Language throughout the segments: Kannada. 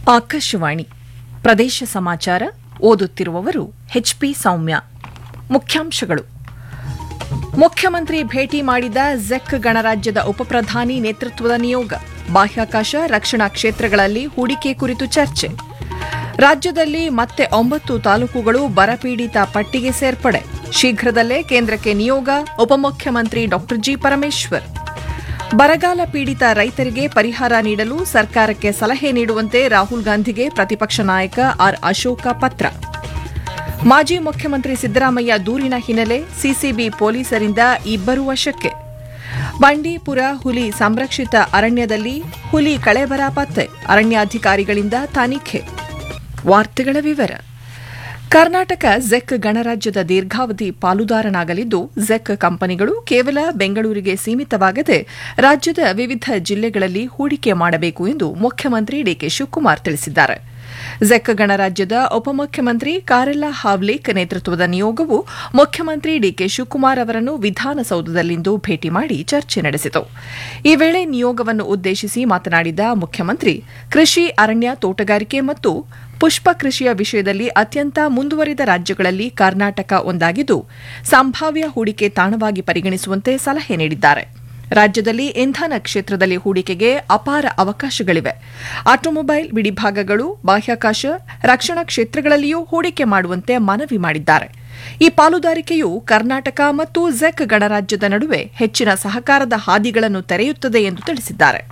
ಆಕಾಶವಾಣಿ ಪ್ರದೇಶ ಸಮಾಚಾರ ಓದುತ್ತಿರುವವರು ಎಚ್ಪಿ ಸೌಮ್ಯ ಮುಖ್ಯಾಂಶಗಳು ಮುಖ್ಯಮಂತ್ರಿ ಭೇಟಿ ಮಾಡಿದ ಝೆಕ್ ಗಣರಾಜ್ಯದ ಉಪಪ್ರಧಾನಿ ನೇತೃತ್ವದ ನಿಯೋಗ ಬಾಹ್ಯಾಕಾಶ ರಕ್ಷಣಾ ಕ್ಷೇತ್ರಗಳಲ್ಲಿ ಹೂಡಿಕೆ ಕುರಿತು ಚರ್ಚೆ ರಾಜ್ಯದಲ್ಲಿ ಮತ್ತೆ ಒಂಬತ್ತು ತಾಲೂಕುಗಳು ಬರಪೀಡಿತ ಪಟ್ಟಿಗೆ ಸೇರ್ಪಡೆ ಶೀಘ್ರದಲ್ಲೇ ಕೇಂದ್ರಕ್ಕೆ ನಿಯೋಗ ಉಪಮುಖ್ಯಮಂತ್ರಿ ಡಾ ಜಿ ಪರಮೇಶ್ವರ್ ಬರಗಾಲ ಪೀಡಿತ ರೈತರಿಗೆ ಪರಿಹಾರ ನೀಡಲು ಸರ್ಕಾರಕ್ಕೆ ಸಲಹೆ ನೀಡುವಂತೆ ರಾಹುಲ್ ಗಾಂಧಿಗೆ ಪ್ರತಿಪಕ್ಷ ನಾಯಕ ಆರ್ ಅಶೋಕ ಪತ್ರ ಮಾಜಿ ಮುಖ್ಯಮಂತ್ರಿ ಸಿದ್ದರಾಮಯ್ಯ ದೂರಿನ ಹಿನ್ನೆಲೆ ಸಿಸಿಬಿ ಪೊಲೀಸರಿಂದ ಇಬ್ಬರು ವಶಕ್ಕೆ ಬಂಡೀಪುರ ಹುಲಿ ಸಂರಕ್ಷಿತ ಅರಣ್ಯದಲ್ಲಿ ಹುಲಿ ಕಳೆಬರ ಪತ್ತೆ ಅರಣ್ಯಾಧಿಕಾರಿಗಳಿಂದ ತನಿಖೆ ವಾರ್ತೆಗಳ ವಿವರ ಕರ್ನಾಟಕ ಝೆಕ್ ಗಣರಾಜ್ಯದ ದೀರ್ಘಾವಧಿ ಪಾಲುದಾರನಾಗಲಿದ್ದು ಝೆಕ್ ಕಂಪನಿಗಳು ಕೇವಲ ಬೆಂಗಳೂರಿಗೆ ಸೀಮಿತವಾಗದೆ ರಾಜ್ಯದ ವಿವಿಧ ಜಿಲ್ಲೆಗಳಲ್ಲಿ ಹೂಡಿಕೆ ಮಾಡಬೇಕು ಎಂದು ಮುಖ್ಯಮಂತ್ರಿ ಡಿಕೆ ಶಿವಕುಮಾರ್ ತಿಳಿಸಿದ್ದಾರೆ ಝೆಕ್ ಗಣರಾಜ್ಯದ ಉಪಮುಖ್ಯಮಂತ್ರಿ ಕಾರೆಲ್ಲಾ ಹಾವ್ಲೇಕ್ ನೇತೃತ್ವದ ನಿಯೋಗವು ಮುಖ್ಯಮಂತ್ರಿ ಡಿಕೆ ಶಿವಕುಮಾರ್ ಅವರನ್ನು ವಿಧಾನಸೌಧದಲ್ಲಿಂದು ಭೇಟಿ ಮಾಡಿ ಚರ್ಚೆ ನಡೆಸಿತು ಈ ವೇಳೆ ನಿಯೋಗವನ್ನು ಉದ್ದೇಶಿಸಿ ಮಾತನಾಡಿದ ಮುಖ್ಯಮಂತ್ರಿ ಕೃಷಿ ಅರಣ್ಯ ತೋಟಗಾರಿಕೆ ಮತ್ತು ಪುಷ್ಪ ಕೃಷಿಯ ವಿಷಯದಲ್ಲಿ ಅತ್ಯಂತ ಮುಂದುವರಿದ ರಾಜ್ಯಗಳಲ್ಲಿ ಕರ್ನಾಟಕ ಒಂದಾಗಿದ್ದು ಸಂಭಾವ್ಯ ಹೂಡಿಕೆ ತಾಣವಾಗಿ ಪರಿಗಣಿಸುವಂತೆ ಸಲಹೆ ನೀಡಿದ್ದಾರೆ ರಾಜ್ಯದಲ್ಲಿ ಇಂಧನ ಕ್ಷೇತ್ರದಲ್ಲಿ ಹೂಡಿಕೆಗೆ ಅಪಾರ ಅವಕಾಶಗಳಿವೆ ಆಟೋಮೊಬೈಲ್ ಬಿಡಿಭಾಗಗಳು ಬಾಹ್ಯಾಕಾಶ ರಕ್ಷಣಾ ಕ್ಷೇತ್ರಗಳಲ್ಲಿಯೂ ಹೂಡಿಕೆ ಮಾಡುವಂತೆ ಮನವಿ ಮಾಡಿದ್ದಾರೆ ಈ ಪಾಲುದಾರಿಕೆಯು ಕರ್ನಾಟಕ ಮತ್ತು ಝೆಕ್ ಗಣರಾಜ್ಯದ ನಡುವೆ ಹೆಚ್ಚಿನ ಸಹಕಾರದ ಹಾದಿಗಳನ್ನು ತೆರೆಯುತ್ತದೆ ಎಂದು ತಿಳಿಸಿದ್ದಾರೆ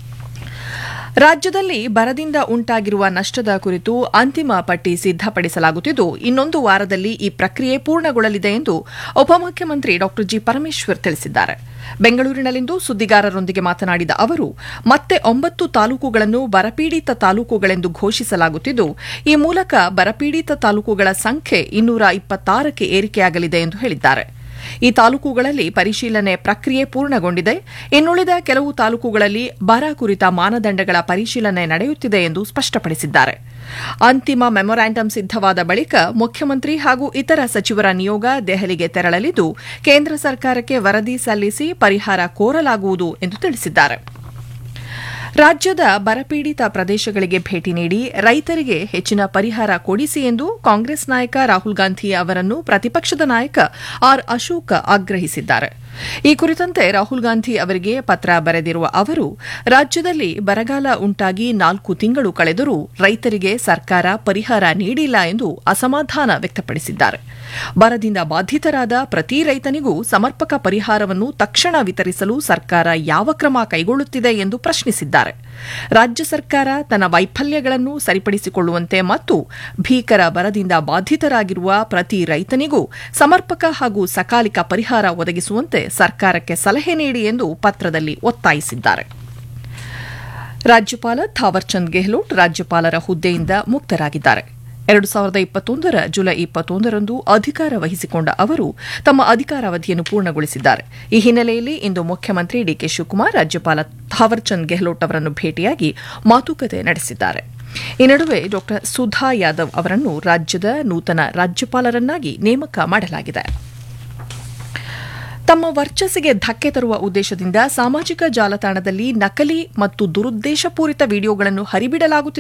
ರಾಜ್ಯದಲ್ಲಿ ಬರದಿಂದ ಉಂಟಾಗಿರುವ ನಷ್ಟದ ಕುರಿತು ಅಂತಿಮ ಪಟ್ಟಿ ಸಿದ್ದಪಡಿಸಲಾಗುತ್ತಿದ್ದು ಇನ್ನೊಂದು ವಾರದಲ್ಲಿ ಈ ಪ್ರಕ್ರಿಯೆ ಪೂರ್ಣಗೊಳ್ಳಲಿದೆ ಎಂದು ಉಪಮುಖ್ಯಮಂತ್ರಿ ಡಾ ಜಿ ಪರಮೇಶ್ವರ್ ತಿಳಿಸಿದ್ದಾರೆ ಬೆಂಗಳೂರಿನಲ್ಲಿಂದು ಸುದ್ದಿಗಾರರೊಂದಿಗೆ ಮಾತನಾಡಿದ ಅವರು ಮತ್ತೆ ಒಂಬತ್ತು ತಾಲೂಕುಗಳನ್ನು ಬರಪೀಡಿತ ತಾಲೂಕುಗಳೆಂದು ಘೋಷಿಸಲಾಗುತ್ತಿದ್ದು ಈ ಮೂಲಕ ಬರಪೀಡಿತ ತಾಲೂಕುಗಳ ಸಂಖ್ಯೆ ಇನ್ನೂರ ಇಪ್ಪತ್ತಾರಕ್ಕೆ ಏರಿಕೆಯಾಗಲಿದೆ ಎಂದು ಹೇಳಿದ್ದಾರೆ ಈ ತಾಲೂಕುಗಳಲ್ಲಿ ಪರಿಶೀಲನೆ ಪ್ರಕ್ರಿಯೆ ಪೂರ್ಣಗೊಂಡಿದೆ ಇನ್ನುಳಿದ ಕೆಲವು ತಾಲೂಕುಗಳಲ್ಲಿ ಬರ ಕುರಿತ ಮಾನದಂಡಗಳ ಪರಿಶೀಲನೆ ನಡೆಯುತ್ತಿದೆ ಎಂದು ಸ್ಪಷ್ಟಪಡಿಸಿದ್ದಾರೆ ಅಂತಿಮ ಮೆಮೊರಾಂಡಂ ಸಿದ್ದವಾದ ಬಳಿಕ ಮುಖ್ಯಮಂತ್ರಿ ಹಾಗೂ ಇತರ ಸಚಿವರ ನಿಯೋಗ ದೆಹಲಿಗೆ ತೆರಳಲಿದ್ದು ಕೇಂದ್ರ ಸರ್ಕಾರಕ್ಕೆ ವರದಿ ಸಲ್ಲಿಸಿ ಪರಿಹಾರ ಕೋರಲಾಗುವುದು ಎಂದು ತಿಳಿಸಿದ್ದಾರೆ ರಾಜ್ಯದ ಬರಪೀಡಿತ ಪ್ರದೇಶಗಳಿಗೆ ಭೇಟಿ ನೀಡಿ ರೈತರಿಗೆ ಹೆಚ್ಚಿನ ಪರಿಹಾರ ಕೊಡಿಸಿ ಎಂದು ಕಾಂಗ್ರೆಸ್ ನಾಯಕ ರಾಹುಲ್ ಗಾಂಧಿ ಅವರನ್ನು ಪ್ರತಿಪಕ್ಷದ ನಾಯಕ ಆರ್ ಅಶೋಕ್ ಆಗ್ರಹಿಸಿದ್ದಾರೆ ಈ ಕುರಿತಂತೆ ರಾಹುಲ್ ಗಾಂಧಿ ಅವರಿಗೆ ಪತ್ರ ಬರೆದಿರುವ ಅವರು ರಾಜ್ಯದಲ್ಲಿ ಬರಗಾಲ ಉಂಟಾಗಿ ನಾಲ್ಕು ತಿಂಗಳು ಕಳೆದರೂ ರೈತರಿಗೆ ಸರ್ಕಾರ ಪರಿಹಾರ ನೀಡಿಲ್ಲ ಎಂದು ಅಸಮಾಧಾನ ವ್ಯಕ್ತಪಡಿಸಿದ್ದಾರೆ ಬರದಿಂದ ಬಾಧಿತರಾದ ಪ್ರತಿ ರೈತನಿಗೂ ಸಮರ್ಪಕ ಪರಿಹಾರವನ್ನು ತಕ್ಷಣ ವಿತರಿಸಲು ಸರ್ಕಾರ ಯಾವ ಕ್ರಮ ಕೈಗೊಳ್ಳುತ್ತಿದೆ ಎಂದು ಪ್ರಶ್ನಿಸಿದ್ದಾರೆ ರಾಜ್ಯ ಸರ್ಕಾರ ತನ್ನ ವೈಫಲ್ಯಗಳನ್ನು ಸರಿಪಡಿಸಿಕೊಳ್ಳುವಂತೆ ಮತ್ತು ಭೀಕರ ಬರದಿಂದ ಬಾಧಿತರಾಗಿರುವ ಪ್ರತಿ ರೈತನಿಗೂ ಸಮರ್ಪಕ ಹಾಗೂ ಸಕಾಲಿಕ ಪರಿಹಾರ ಒದಗಿಸುವಂತೆ ಸರ್ಕಾರಕ್ಕೆ ಸಲಹೆ ನೀಡಿ ಎಂದು ಪತ್ರದಲ್ಲಿ ಒತ್ತಾಯಿಸಿದ್ದಾರೆ ರಾಜ್ಯಪಾಲ ಥಾವರ್ಚಂದ್ ಗೆಹ್ಲೋಟ್ ರಾಜ್ಯಪಾಲರ ಹುದ್ದೆಯಿಂದ ಮುಕ್ತರಾಗಿದ್ದಾರೆ ಎರಡು ಸಾವಿರದ ಇಪ್ಪತ್ತೊಂದರ ಜುಲೈ ಇಪ್ಪತ್ತೊಂದರಂದು ಅಧಿಕಾರ ವಹಿಸಿಕೊಂಡ ಅವರು ತಮ್ಮ ಅಧಿಕಾರಾವಧಿಯನ್ನು ಪೂರ್ಣಗೊಳಿಸಿದ್ದಾರೆ ಈ ಹಿನ್ನೆಲೆಯಲ್ಲಿ ಇಂದು ಮುಖ್ಯಮಂತ್ರಿ ಡಿಕೆ ಶಿವಕುಮಾರ್ ರಾಜ್ಯಪಾಲ ಥಾವರ್ಚಂದ್ ಗೆಹ್ಲೋಟ್ ಅವರನ್ನು ಭೇಟಿಯಾಗಿ ಮಾತುಕತೆ ನಡೆಸಿದ್ದಾರೆ ಈ ನಡುವೆ ಡಾ ಸುಧಾ ಯಾದವ್ ಅವರನ್ನು ರಾಜ್ಯದ ನೂತನ ರಾಜ್ಯಪಾಲರನ್ನಾಗಿ ನೇಮಕ ಮಾಡಲಾಗಿದೆ ತಮ್ಮ ವರ್ಚಸ್ಸಿಗೆ ಧಕ್ಕೆ ತರುವ ಉದ್ದೇಶದಿಂದ ಸಾಮಾಜಿಕ ಜಾಲತಾಣದಲ್ಲಿ ನಕಲಿ ಮತ್ತು ದುರುದ್ದೇಶಪೂರಿತ ವಿಡಿಯೋಗಳನ್ನು ಹರಿಬಿಡಲಾಗುತ್ತಿದೆ